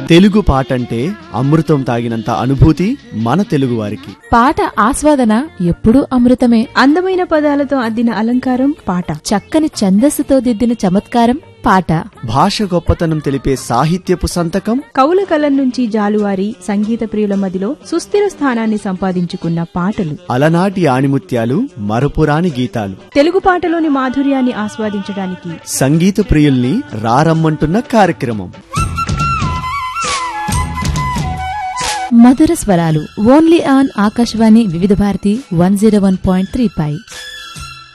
తెలుగు పాట అంటే అమృతం తాగినంత అనుభూతి మన తెలుగువారికి పాట ఆస్వాదన ఎప్పుడూ అమృతమే అందమైన పదాలతో అద్దిన అలంకారం పాట చక్కని ఛందస్సుతో దిద్దిన చమత్కారం పాట భాష గొప్పతనం తెలిపే సాహిత్యపు సంతకం కవుల కలం నుంచి జాలువారి సంగీత ప్రియుల మదిలో సుస్థిర స్థానాన్ని సంపాదించుకున్న పాటలు అలనాటి ఆణిముత్యాలు మరపురాని గీతాలు తెలుగు పాటలోని మాధుర్యాన్ని ఆస్వాదించడానికి సంగీత ప్రియుల్ని రారమ్మంటున్న కార్యక్రమం మధుర స్వరాలు only on Akashvani Vividh Bharati one zero one point three pi